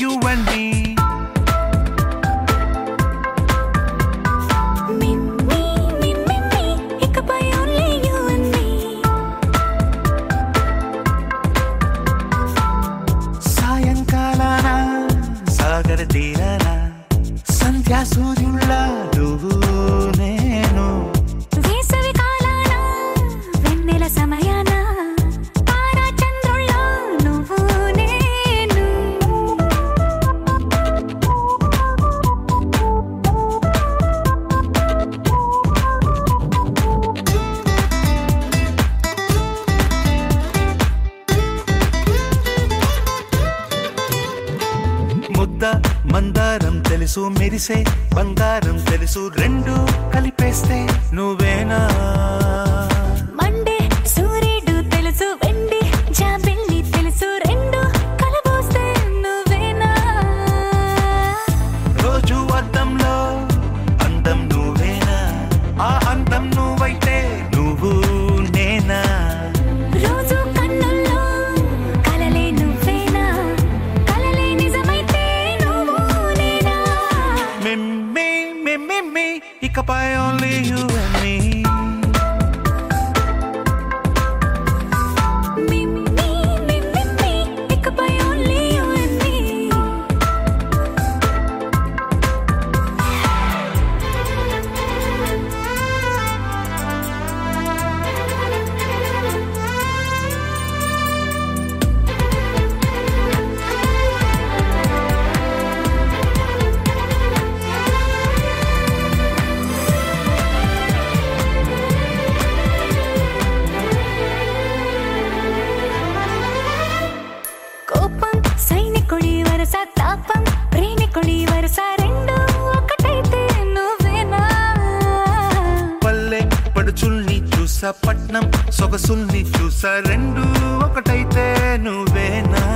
you and me. Me, me, me, me, me. ఇకపై only you and me. సాయంకాలాన సాగర తీరాన సంధ్యా సూర్యుళ్ళ నువ్వు నేను వేసవి కాలాన వెన్నెల సమయాన తారా చంద్రుల్లో నువ్వు నేను ముద్ద మందారం తెలుసు మెరిసే బంగారం తెలుసు రెండు కలిపేస్తే నువ్వేనా మండే సూర్యుడు తెలుసు వెండి జాబిల్లి తెలుసు రెండు కలబోస్తే నువ్వేనా రోజు అద్దంలో అందం నువ్వేనా ఆ అందం నువ్వైతే నువ్వు నేనా రోజు కన్నుల్లో కలలే నువ్వేనా కలలే నిజమైతే నువ్వు నేనా మిమ్మి మిమ్మి ఇకపై only you and me me me me me me ఇకపై ఓన్లీ యు అండ్ మీ కోపం సైనికుడి వరస తాపం ప్రేమికుడి వరస రెండు ఒకటైతే నువ్వేనా పల్లె పడుచుల్ని చూసా పట్నం సొగసుల్ని చూసా రెండు ఒకటైతే నువ్వేనా